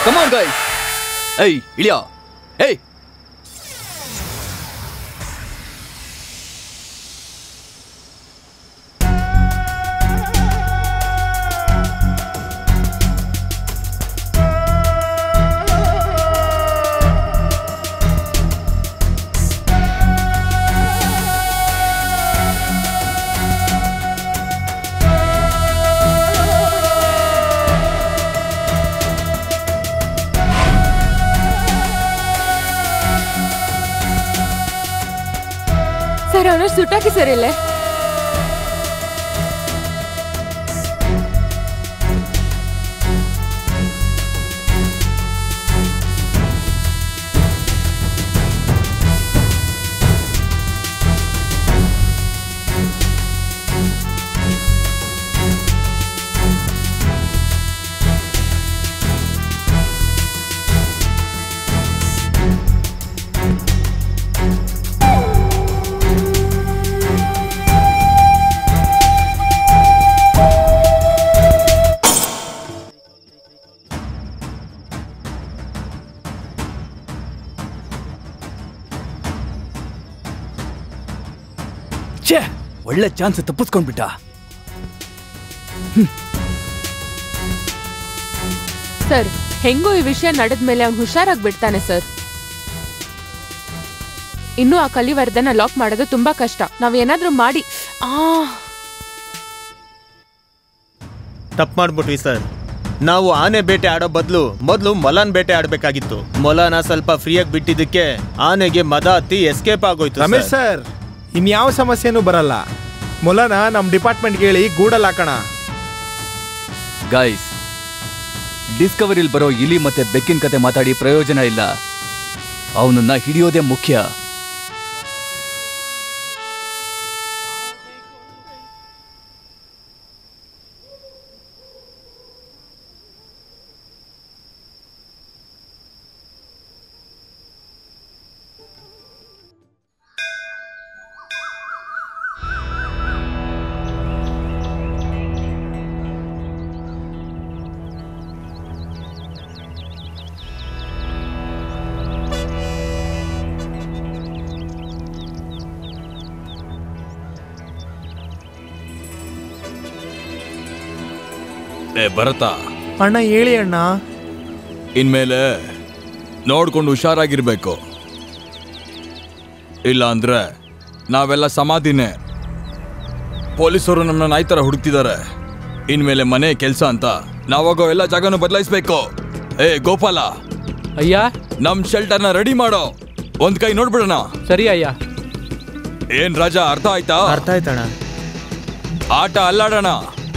ಕಮಾನ್ guys ಏಯ್ ಇಳಿಯೋ ಏಯ್ sir ಅವನ ಸುಟ್ಟಾಕಿ ಸರ್ ಇಲ್ಲೇ ಛೇ ಒಳ್ಳೆ ಚಾನ್ಸ್ ತಪ್ಪಿಸ್ಕೊಂಡ್ಬಿಟ್ಟ ಸರ್ ಹೆಂಗೋ ಈ ವಿಷಯ ನಡೆದ್ಮೇಲೆ ಅವ್ನು ಹುಷಾರಾಗಿ ಬಿಡ್ತಾನೆ ಸರ್ ಇನ್ನು ಆ ಕಲಿವರ್ಧನ ಲಾಕ್ ಮಾಡೋದು ತುಂಬಾ ಕಷ್ಟ ನಾವ್ ಏನಾದ್ರೂ ಮಾಡಿ ಆ ತಪ್ಪು ಮಾಡ್ಬಿಟ್ವಿ ಸರ್ ನಾವು ಆನೆ ಬೇಟೆ ಆಡೋ ಬದಲು ಮೊದಲು ಮೊಲನ್ ಬೇಟೆ ಆಡಬೇಕಾಗಿತ್ತು ಮೊಲನ ಸ್ವಲ್ಪ ಫ್ರೀಯಾಗಿ ಬಿಟ್ಟಿದ್ದಕ್ಕೆ ಆನೆಗೆ ಮದ ಹತ್ತಿ ಎಸ್ಕೇಪ್ ಆಗೋಯ್ತು ರಮೇಶ್ ಸರ್. ಸರ್ ಇನ್ಯಾವ ಸಮಸ್ಯೆನೂ ಬರಲ್ಲ ಮೊಲನ ನಮ್ಮ ಡಿಪಾರ್ಟ್ಮೆಂಟ್ಗೆ ಹೇಳಿ ಗೂಡಲ್ಲಿ ಹಾಕೋಣ ಗೈಸ್ ಡಿಸ್ಕವರಿಲ್ ಬರೋ ಇಲಿ ಮತ್ತೆ ಬೆಕ್ಕಿನ ಕತೆ ಮಾತಾಡಿ ಪ್ರಯೋಜನ ಇಲ್ಲ ಅವನನ್ನ ಹಿಡಿಯೋದೇ ಮುಖ್ಯ ಏ ಭರತ ಅಣ್ಣ ಹೇಳಿ ಅಣ್ಣ ಇನ್ಮೇಲೆ ನೋಡ್ಕೊಂಡು ಹುಷಾರಾಗಿರ್ಬೇಕು ಇಲ್ಲ ಅಂದ್ರೆ ನಾವೆಲ್ಲ ಸಮಾಧಿನೇ ಪೊಲೀಸರು ನಮ್ಮನ್ನ ನಾಯಿ ಥರ ಹುಡುಕ್ತಿದ್ದಾರೆ ಇನ್ಮೇಲೆ ಮನೆ ಕೆಲಸ ಅಂತ ನಾವಾಗೋ ಎಲ್ಲ ಜಾಗನೂ ಬದಲಾಯಿಸ್ಬೇಕು ಏ ಗೋಪಾಲ ಅಯ್ಯ ನಮ್ ಶೆಲ್ಟರ್ನ ರೆಡಿ ಮಾಡೋ ಒಂದ್ ಕೈ ನೋಡ್ಬಿಡೋಣ ಸರಿ ಅಯ್ಯ ಏನ್ ರಾಜ ಅರ್ಥ ಆಯ್ತಾ ಅರ್ಥ ಆಯ್ತಣ್ಣ ಆಟ ಅಲ್ಲಾಡೋಣ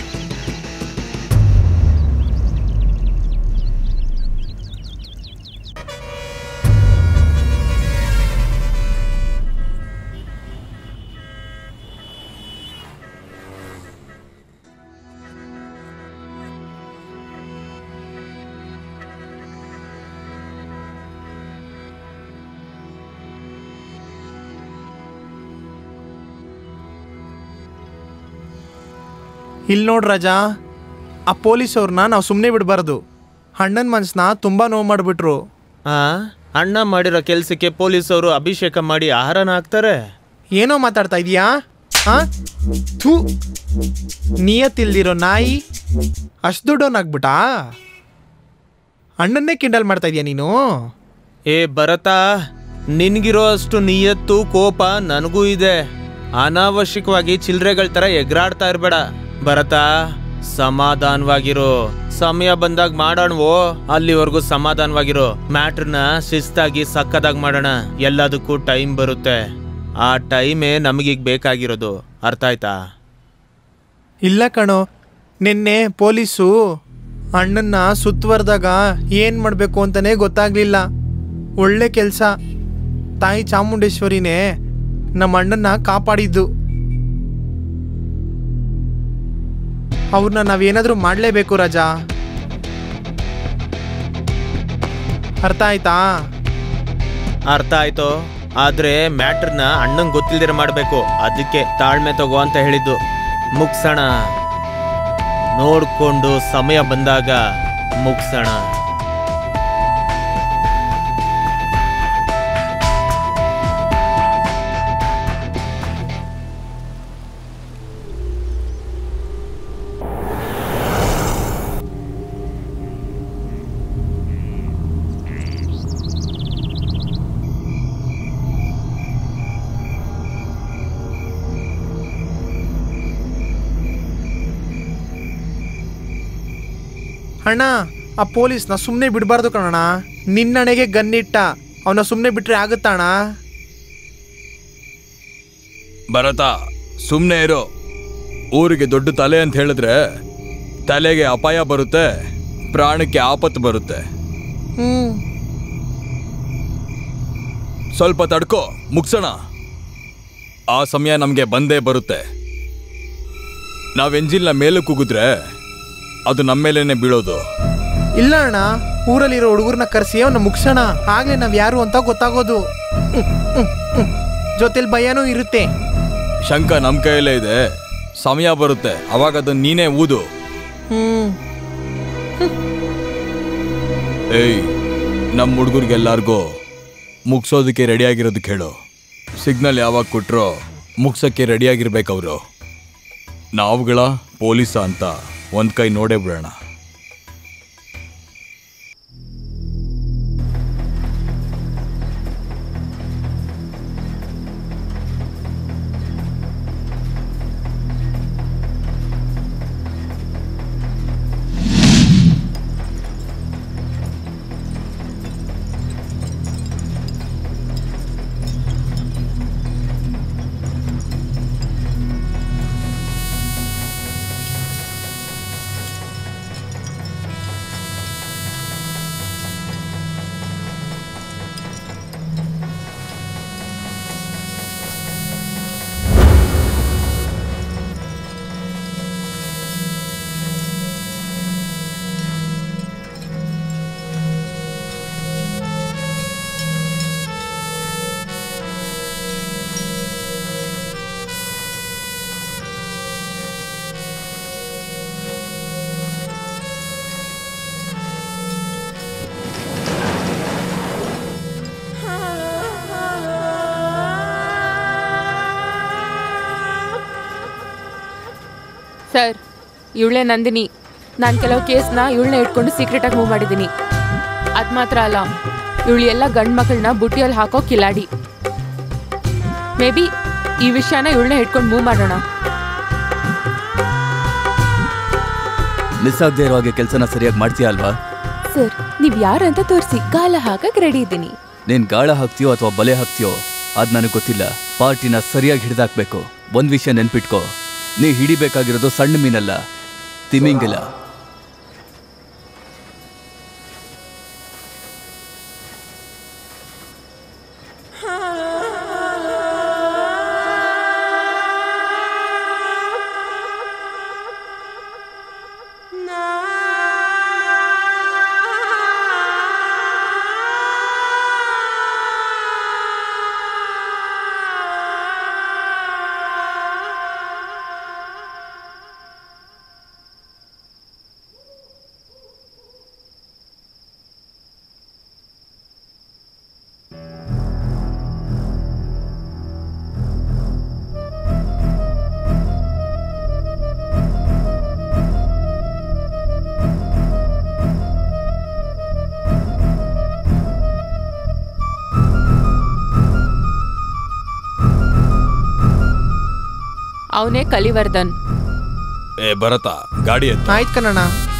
ಇಲ್ಲಿ ನೋಡ್ ರಾಜಾ ಆ ಪೊಲೀಸವ್ರನ್ನ ನಾವು ಸುಮ್ಮನೆ ಬಿಡಬಾರ್ದು ಅಣ್ಣನ ಮನ್ಸನ್ನ ತುಂಬ ನೋವು ಮಾಡಿಬಿಟ್ರು ಆ ಅಣ್ಣ ಮಾಡಿರೋ ಕೆಲ್ಸಕ್ಕೆ ಪೊಲೀಸವರು ಅಭಿಷೇಕ ಮಾಡಿ ಆಹಾರನ ಹಾಕ್ತಾರೆ ಏನೋ ಮಾತಾಡ್ತಾ ಇದೀಯಾ ಆ ಥೂ ನಿಯತ್ತಿಲ್ದಿರೋ ನಾಯಿ ಅಷ್ಟು ದೊಡ್ಡವನಾಗ್ಬಿಟ್ಟಾ ಅಣ್ಣನ್ನೇ ಕಿಂಡಲ್ ಮಾಡ್ತಾ ಇದೀಯ ನೀನು ಏ ಭರತ ನಿನ್ಗಿರೋ ಅಷ್ಟು ನಿಯತ್ತು ಕೋಪ ನನಗೂ ಇದೆ ಅನಾವಶ್ಯಕವಾಗಿ ಚಿಲ್ರೆಗಳ ತರ ಎಗ್ರಾಡ್ತಾ ಇರ್ಬೇಡ ಭರತ ಸಮಾಧಾನವಾಗಿರು ಸಮಯ ಬಂದಾಗ ಮಾಡೋಣವೋ ಅಲ್ಲಿವರೆಗೂ ಸಮಾಧಾನವಾಗಿರು ಮ್ಯಾಟ್ರನ್ನ ಶಿಸ್ತಾಗಿ ಸಕ್ಕದಾಗಿ ಮಾಡೋಣ ಎಲ್ಲದಕ್ಕೂ ಟೈಮ್ ಬರುತ್ತೆ ಆ ಟೈಮೇ ನಮಗೀಗ ಬೇಕಾಗಿರೋದು ಅರ್ಥ ಆಯ್ತಾ ಇಲ್ಲ ಕಣೋ ನಿನ್ನೆ ಪೊಲೀಸು ಅಣ್ಣನ್ನ ಸುತ್ತುವರೆದಾಗ ಏನು ಮಾಡಬೇಕು ಅಂತಲೇ ಗೊತ್ತಾಗ್ಲಿಲ್ಲ ಒಳ್ಳೆ ಕೆಲಸ ತಾಯಿ ಚಾಮುಂಡೇಶ್ವರಿನೇ ನಮ್ಮ ಅಣ್ಣನ್ನ ಕಾಪಾಡಿದ್ದು ಅವ್ರನ್ನ ನಾವೇನಾದರೂ ಮಾಡಲೇಬೇಕು ರಾಜಾ ಅರ್ಥ ಆಯ್ತಾ ಅರ್ಥ ಆಯ್ತು ಆದ್ರೆ ಮ್ಯಾಟ್ರನ್ನ ಅಣ್ಣಂಗ್ ಗೊತ್ತಿಲ್ದಿರ ಮಾಡ್ಬೇಕು ಅದಕ್ಕೆ ತಾಳ್ಮೆ ತಗೋ ಅಂತ ಹೇಳಿದ್ದು ಮುಗ್ಸೋಣ ನೋಡ್ಕೊಂಡು ಸಮಯ ಬಂದಾಗ ಮುಗ್ಸೋಣ ಅಣ್ಣ ಆ ಪೊಲೀಸ್ನ ಸುಮ್ಮನೆ ಬಿಡಬಾರ್ದು ಕಣಣ್ಣ ನಿನ್ನಣೆಗೆ ಗನ್ನಿಟ್ಟ ಅವನ ಸುಮ್ಮನೆ ಬಿಟ್ರೆ ಆಗುತ್ತಣ್ಣ ಭರತ ಸುಮ್ಮನೆ ಇರು ಊರಿಗೆ ದೊಡ್ಡ ತಲೆ ಅಂತ ಹೇಳಿದ್ರೆ ತಲೆಗೆ ಅಪಾಯ ಬರುತ್ತೆ ಪ್ರಾಣಕ್ಕೆ ಆಪತ್ತು ಬರುತ್ತೆ ಹ್ಞೂ ಸ್ವಲ್ಪ ತಡ್ಕೋ ಮುಗ್ಸೋಣ ಆ ಸಮಯ ನಮಗೆ ಬಂದೇ ಬರುತ್ತೆ ನಾವು ಎಂಜಿನ್ನ ಮೇಲೆ ಕೂಗಿದ್ರೆ ಅದು ನಮ್ಮ ಮೇಲೇನೆ ಬೀಳೋದು ಇಲ್ಲ ಅಣ್ಣ ಊರಲ್ಲಿರೋ ಹುಡುಗರನ್ನ ಕರೆಸಿ ಅವನ್ನ ಮುಗ್ಸೋಣ ಆಗ್ಲೇ ನಾವ್ ಯಾರು ಅಂತ ಗೊತ್ತಾಗೋದು ಹ್ಮ್, ಹ್ಮ್, ಹ್ಮ್. ಜೊತೆಲಿ ಭಯನೂ ಇರುತ್ತೆ ಶಂಕ ನಮ್ಮ ಕೈಯಲ್ಲೇ ಇದೆ ಸಮಯ ಬರುತ್ತೆ ಅವಾಗ ಅದನ್ನ ನೀನೇ ಊದು ಹ್ಮ್ ಏಯ್ ನಮ್ಮ ಹುಡುಗರಿಗೆಲ್ಲರಿಗೂ ಮುಗ್ಸೋದಕ್ಕೆ ರೆಡಿಯಾಗಿರೋದಕ್ಕೆ ಹೇಳು ಸಿಗ್ನಲ್ ಯಾವಾಗ ಕೊಟ್ರೋ ಮುಗ್ಸೋಕ್ಕೆ ರೆಡಿಯಾಗಿರ್ಬೇಕು ಅವರು ನಾವುಗಳ ಪೊಲೀಸ ಅಂತ ಒಂದು ಕೈ ನೋಡೇ ಬಿಡೋಣ ಸರ್ ಇವಳೇ ನಂದಿನಿ ನಾನು ಕೆಲವು ಕೇಸ್ನ ಇವಳನ್ನ ಇಟ್ಕೊಂಡು ಸೀಕ್ರೆಟಾಗಿ ಮೂವ್ ಮಾಡಿದ್ದೀನಿ ಅದು ಮಾತ್ರ ಅಲ್ಲ ಇವಳು ಎಲ್ಲ ಗಂಡು ಮಕ್ಕಳನ್ನ ಬುಟ್ಟಿಯಲ್ಲಿ ಹಾಕೋ ಕಿಲಾಡಿ ಮೇ ಬಿ ಈ ವಿಷಯನ ಇವಳನ್ನ ಇಟ್ಕೊಂಡು ಮೂವ್ ಮಾಡೋಣ ಮಿಸ್ ಆಗದೆ ಇರೋ ಹಾಗೆ ಕೆಲಸನ ಸರಿಯಾಗಿ ಮಾಡ್ತೀಯ ಅಲ್ವಾ ಸರ್ ನೀವು ಯಾರಂತ ತೋರಿಸಿ ಗಾಲ ಹಾಕಕ್ಕೆ ರೆಡಿ ಇದ್ದೀನಿ ನೀನ್ ಗಾಳ ಹಾಕ್ತೀಯೋ ಅಥವಾ ಬಲೆ ಹಾಕ್ತೀಯೋ ಅದ್ ನನಗೆ ಗೊತ್ತಿಲ್ಲ ಪಾರ್ಟಿನ ಸರಿಯಾಗಿ ಹಿಡಿದಾಕ್ಬೇಕು ಒಂದ್ ವಿಷಯ ನೆನ್ಪಿಟ್ಕೋ ನೀ ಹಿಡಿಬೇಕಾಗಿರೋದು ಸಣ್ಣ ಮೀನಲ್ಲ ತಿಮಿಂಗಿಲ್ಲ ಅವನೇ ಕಲಿವರ್ಧನ್ ಏ ಭರತ ಗಾಡಿ ಎತ್ತು ಆಯ್ತು ಕಣಣ್ಣ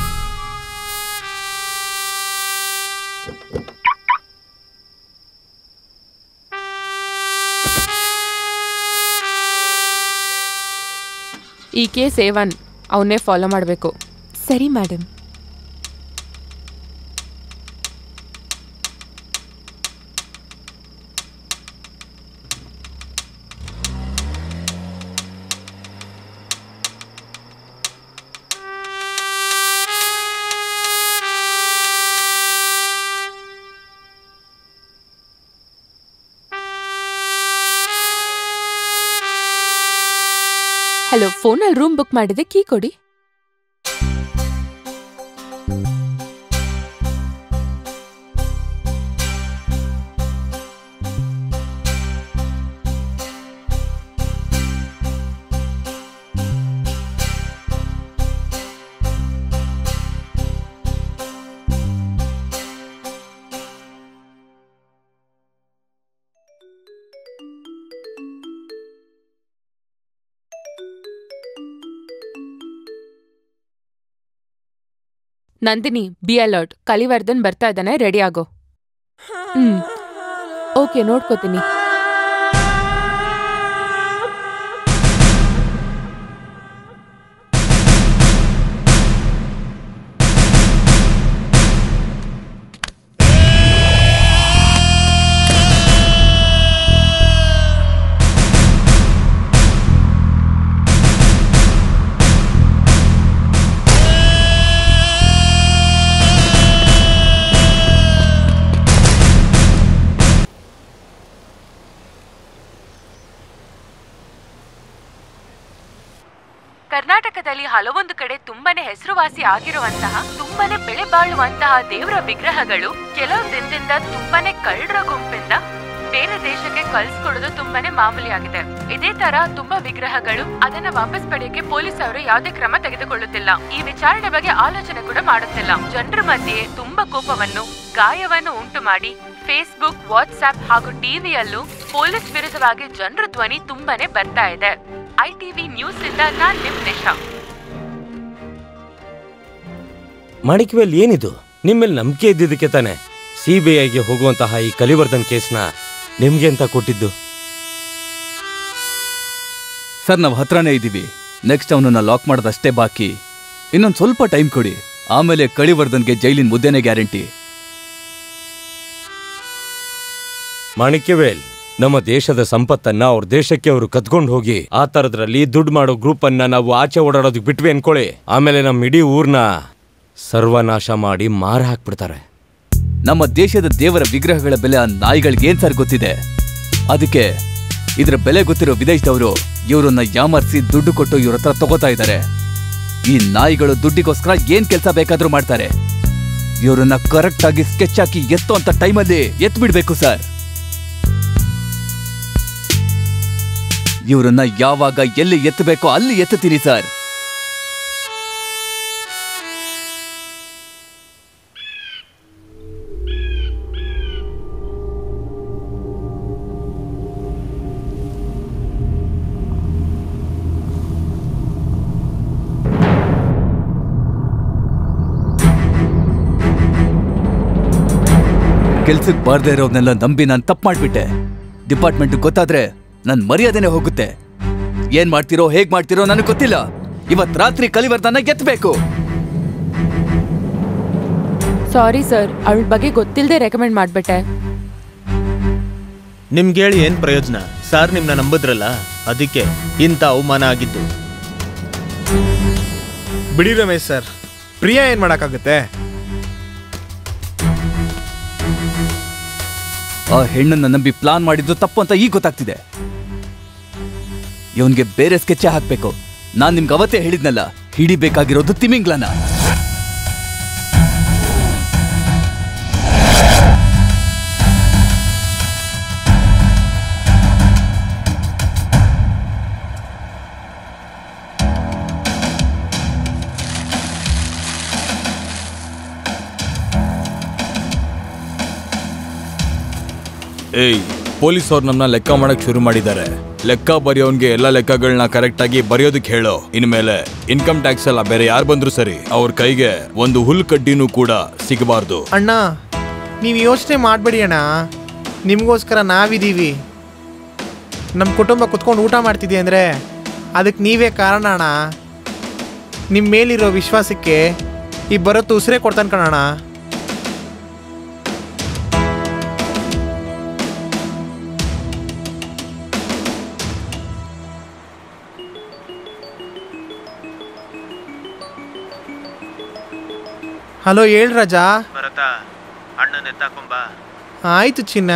ಈ ಕೇಸ್ ಏವನ್ ಅವನ್ನೇ ಫಾಲೋ ಮಾಡಬೇಕು ಸರಿ ಮೇಡಮ್ ಹಲೋ ಫೋನಲ್ಲಿ ರೂಮ್ ಬುಕ್ ಮಾಡಿದೆ ಕೀ ಕೊಡಿ ನಂದಿನಿ ಬಿ ಅಲರ್ಟ್ ಕಲಿವರ್ಧನ್ ಬರ್ತಾ ಇದ್ದಾನೆ ರೆಡಿ ಆಗೋ ಹ್ಮ್ ಓಕೆ ನೋಡ್ಕೋತೀನಿ ಕರ್ನಾಟಕದಲ್ಲಿ ಹಲವೊಂದು ಕಡೆ ತುಂಬಾನೇ ಹೆಸರುವಾಸಿ ಆಗಿರುವಂತಹ ತುಂಬಾನೇ ಬೆಳೆ ಬಾಳುವಂತಹ ದೇವರ ವಿಗ್ರಹಗಳು ಕೆಲವು ದಿನದಿಂದ ತುಂಬಾನೇ ಕಳ್ಳರ ಗುಂಪಿಂದ ಬೇರೆ ದೇಶಕ್ಕೆ ಕಳ್ಸಿಕೊಡೋದು ತುಂಬಾನೇ ಮಾಮೂಲಿ ಆಗಿದೆ ಇದೇ ತರ ತುಂಬಾ ವಿಗ್ರಹಗಳು ಅದನ್ನ ವಾಪಸ್ ಪಡೆಯಕ್ಕೆ ಪೊಲೀಸ್ ಅವರು ಯಾವುದೇ ಕ್ರಮ ತೆಗೆದುಕೊಳ್ಳುತ್ತಿಲ್ಲ ಈ ವಿಚಾರಣೆ ಬಗ್ಗೆ ಆಲೋಚನೆ ಕೂಡ ಮಾಡುತ್ತಿಲ್ಲ ಜನರ ಮಧ್ಯೆ ತುಂಬಾ ಕೋಪವನ್ನು ಗಾಯವನ್ನು ಉಂಟು ಮಾಡಿ ಫೇಸ್ಬುಕ್ ವಾಟ್ಸ್ಆಪ್ ಹಾಗೂ ಟಿವಿಯಲ್ಲೂ ಪೊಲೀಸ್ ವಿರುದ್ಧವಾಗಿ ಜನರ ಧ್ವನಿ ತುಂಬಾನೇ ಬರ್ತಾ ಇದೆ ಐಟಿವಿ ನ್ಯೂಸ್ ಇಂದ ನಾನ್ ನಿಮ್ ನಿಶಾ ಮಾಣಿಕ್ಯವೇಲ್ ಏನಿದು ನಿಮ್ಮೇಲೆ ನಂಬಿಕೆ ಇದ್ದಿದ್ದಕ್ಕೆ ತಾನೆ ಸಿ ಬಿ ಐಗೆ ಹೋಗುವಂತಹ ಈ ಕಲಿವರ್ಧನ್ ಕೇಸ್ನ ನಿಮ್ಗೆ ಅಂತ ಕೊಟ್ಟಿದ್ದು ಸರ್ ನಾವು ಹತ್ರನೇ ಇದ್ದೀವಿ ನೆಕ್ಸ್ಟ್ ಅವನನ್ನ ಲಾಕ್ ಮಾಡೋದಷ್ಟೇ ಬಾಕಿ ಇನ್ನೊಂದು ಸ್ವಲ್ಪ ಟೈಮ್ ಕೊಡಿ ಆಮೇಲೆ ಕಳಿವರ್ಧನ್ಗೆ ಜೈಲಿನ ಮುದ್ದೆನೇ ಗ್ಯಾರಂಟಿ ಮಾಣಿಕ್ಯವೇಲ್ ನಮ್ಮ ದೇಶದ ಸಂಪತ್ತನ್ನ ಅವ್ರ ದೇಶಕ್ಕೆ ಅವರು ಕದ್ಕೊಂಡು ಹೋಗಿ ಆ ತರದ್ರಲ್ಲಿ ದುಡ್ಡು ಮಾಡೋ ಗ್ರೂಪ್ ಅನ್ನ ನಾವು ಆಚೆ ಓಡಾಡೋದಕ್ಕೆ ಬಿಟ್ವಿ ಅನ್ಕೊಳ್ಳಿ ಆಮೇಲೆ ನಮ್ಮ ಇಡೀ ಊರ್ನ ಸರ್ವನಾಶ ಮಾಡಿ ಮಾರ ಹಾಕ್ಬಿಡ್ತಾರೆ ನಮ್ಮ ದೇಶದ ದೇವರ ವಿಗ್ರಹಗಳ ಬೆಲೆ ಆ ನಾಯಿಗಳಿಗೆ ಏನ್ ಸರ್ ಗೊತ್ತಿದೆ ಅದಕ್ಕೆ ಇದರ ಬೆಲೆ ಗೊತ್ತಿರೋ ವಿದೇಶದವರು ಇವರನ್ನ ಯಾಮರ್ಸಿ ದುಡ್ಡು ಕೊಟ್ಟು ಇವ್ರ ಹತ್ರ ತಗೋತಾ ಇದ್ದಾರೆ ಈ ನಾಯಿಗಳು ದುಡ್ಡಿಗೋಸ್ಕರ ಏನ್ ಕೆಲಸ ಬೇಕಾದ್ರೂ ಮಾಡ್ತಾರೆ ಇವರನ್ನ ಕರೆಕ್ಟ್ ಆಗಿ ಸ್ಕೆಚ್ ಹಾಕಿ ಎತ್ತೋ ಅಂತ ಟೈಮಲ್ಲಿ ಎತ್ ಬಿಡ್ಬೇಕು ಸರ್ ಇವರನ್ನ ಯಾವಾಗ ಎಲ್ಲಿ ಎತ್ತಬೇಕೋ ಅಲ್ಲಿ ಎತ್ತುತ್ತೀನಿ ಸರ್ ಕೆಲ್ಸಕ್ಕೆ ಬಾರ್ದೇ ಇರೋದ್ನೆಲ್ಲ ನಂಬಿ ನಾನು ತಪ್ಪು ಮಾಡ್ಬಿಟ್ಟೆ ಡಿಪಾರ್ಟ್ಮೆಂಟ್ ಗೊತ್ತಾದ್ರೆ ನನ್ ಮರ್ಯಾದೆನೆ ಹೋಗುತ್ತೆ ಏನ್ ಮಾಡ್ತಿರೋ ಹೇಗ್ ಮಾಡ್ತಿರೋ ನನಗೆ ಗೊತ್ತಿಲ್ಲ ಇವತ್ ರಾತ್ರಿ ಕಲಿವರ್ಧನ ಎತ್ತಬೇಕು ಸಾರಿ ಸರ್ ಅವಳ ಬಗ್ಗೆ ಗೊತ್ತಿಲ್ಲದೆ ರೆಕಮೆಂಡ್ ಮಾಡ್ಬಿಟ್ಟೆ ನಿಮ್ಗೆ ಹೇಳಿ ಏನ್ ಪ್ರಯೋಜನ ಸರ್ ನಿಮ್ನ ನಂಬಿದ್ರಲ್ಲ ಅದಕ್ಕೆ ಇಂಥ ಅವಮಾನ ಆಗಿದ್ದು ಬಿಡಿ ರಮೇಶ್ ಸರ್ ಪ್ರಿಯಾ ಏನ್ ಮಾಡಕ್ಕಾಗುತ್ತೆ ಆ ಹೆಣ್ಣನ್ನ ನಂಬಿ ಪ್ಲಾನ್ ಮಾಡಿದ್ದು ತಪ್ಪು ಅಂತ ಈಗ ಗೊತ್ತಾಗ್ತಿದೆ ಇವನ್ಗೆ ಬೇರೆ ಸ್ಕೆಚ್ ಹಾಕ್ಬೇಕು ನಾನ್ ನಿಮ್ಗೆ ಅವತ್ತೇ ಹೇಳಿದ್ನಲ್ಲ ಹಿಡಿಬೇಕಾಗಿರೋದು ತಿಮಿಂಗ್ಲನ ಏಯ್ ಪೊಲೀಸ್ ಅವ್ರು ನಮ್ಮನ್ನ ಲೆಕ್ಕ ಮಾಡಕ್ ಶುರು ಮಾಡಿದ್ದಾರೆ ಲೆಕ್ಕ ಬರೆಯೋನ್ಗೆ ಎಲ್ಲ ಲೆಕ್ಕಗಳನ್ನ ಕರೆಕ್ಟ್ ಆಗಿ ಬರೆಯೋದಕ್ಕೆ ಹೇಳೋ ಇನ್ಮೇಲೆ ಇನ್ಕಮ್ ಟ್ಯಾಕ್ಸ್ ಎಲ್ಲ ಬೇರೆ ಯಾರು ಬಂದ್ರು ಸರಿ ಅವ್ರ ಕೈಗೆ ಒಂದು ಹುಲ್ ಕಡ್ಡಿನೂ ಕೂಡ ಸಿಗಬಾರ್ದು ಅಣ್ಣ ನೀವು ಯೋಚನೆ ಮಾಡಬೇಡಿ ಅಣ್ಣ ನಿಮಗೋಸ್ಕರ ನಾವಿದ್ದೀವಿ ನಮ್ಮ ಕುಟುಂಬ ಕುತ್ಕೊಂಡು ಊಟ ಮಾಡ್ತಿದ್ದೆ ಅಂದರೆ ಅದಕ್ಕೆ ನೀವೇ ಕಾರಣ ಅಣ್ಣ ನಿಮ್ಮ ಮೇಲಿರೋ ವಿಶ್ವಾಸಕ್ಕೆ ಈ ಬರೋತ್ತು ಉಸಿರೇ ಕೊಡ್ತಾನೆ ಕಣಣ್ಣ ಹಲೋ ಹೇಳ್ ರಾಜಾ ಭರತ ಅಣ್ಣನ ಎತ್ತಾಕೊಂಬ ಆಯ್ತು ಚಿನ್ನ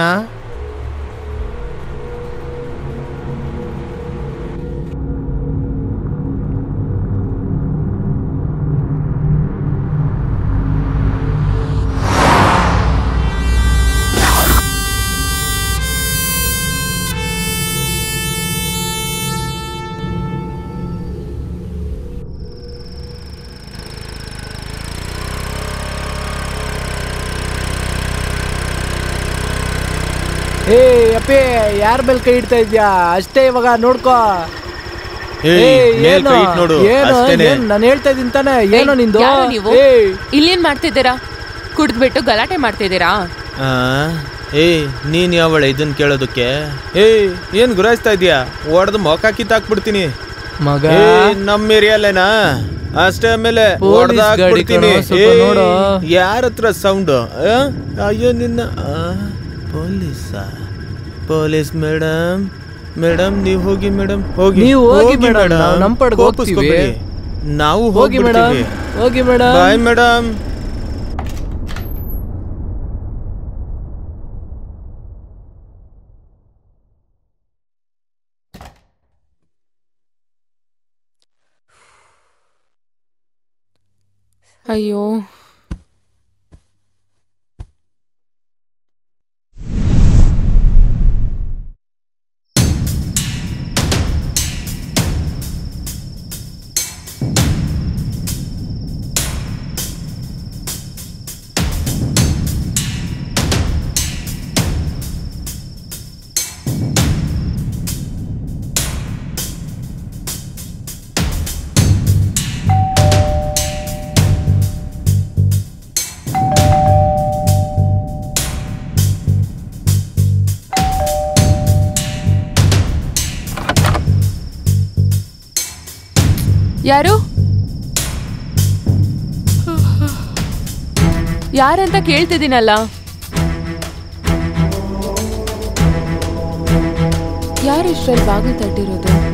ಏ ಅಪ್ಪಿ ಯಾರ ಮೇಲೆ ಕೈ ಇಡ್ತಾ ಇದ್ಯಾ ಅಷ್ಟೇ ಇವಾಗ ನೋಡ್ಕೋ ಏಯ್, ಮೇಲ್ ಕೈ ಇಟ್ ನೋಡು ಅಷ್ಟೇನೆ ನಾನು ಹೇಳ್ತಾ ಇದ್ದೀನಿ ತಾನೆ ಏನೋ ಏಯ್, ನಿಂದು ಯಾರು ನೀವು ಏಯ್, ಇಲ್ಲೇನ್ ಮಾಡ್ತಿದ್ದೀರಾ ಕುಡ್ದ್ಬಿಟ್ಟು ಗಲಾಟೆ ಮಾಡ್ತಿದ್ದೀರಾ ಆ, ಏಯ್ ನೀನ್ ಯಾವಳ ಇದನ್ ಕೇಳೋದಕ್ಕೆ ಏಯ್ ಏನ್ ಗುರಾಯಿಸ್ತಾ ಇದೀಯಾ ಹೊಡೆದು ಮೊಕ ಕಿತ್ತಾಕ್ಬಿಡ್ತೀನಿ ಮಗ ಏಯ್, ನಮ್ ಏರಿಯಲ್ಲೇನಾ ಅಷ್ಟೇ ಆಮೇಲೆ ಪೊಲೀಸ್ ಹೊಡ್ದಾಕ್ ಗಾಡಿ ಬಿಡ್ತೀನಿ. ಕಣೋ, ಸ್ವಲ್ಪ ಏಯ್, ನೋಡು. ಯಾರ ಹತ್ರ ಸೌಂಡ್ ಅಯ್ಯೋ ನಿನ್ನ ಆ, ಪೊಲೀಸಾ ಪೊಲೀಸ್ ಮೇಡಮ್ ಮೇಡಮ್ ನೀವು ಹೋಗಿ ಮೇಡಮ್ ಹೋಗಿ ನೀವು ಹೋಗಿ madam, madam. ನಾವು ನಮ್ ಪಾಡ್ಗ್ ಕೋಪಿಸ್ಕೊಬೇಡಿ. ಹೋಗ್ತೀವಿ. ನಾವು ಹೋಗಿ ಮೇಡಮ್ ಹೋಗಿ ಹೋಗಿ ಮೇಡಮ್ ಬಾಯ್ ಮೇಡಮ್ ಅಯ್ಯೋ ಯಾರು ಯಾರಂತ ಕೇಳ್ತಿದ್ದೀನಲ್ಲ ಯಾರು ಇಷ್ಟರಲ್ಲಿ ಬಾಗಿಲು ತಟ್ಟಿರೋದು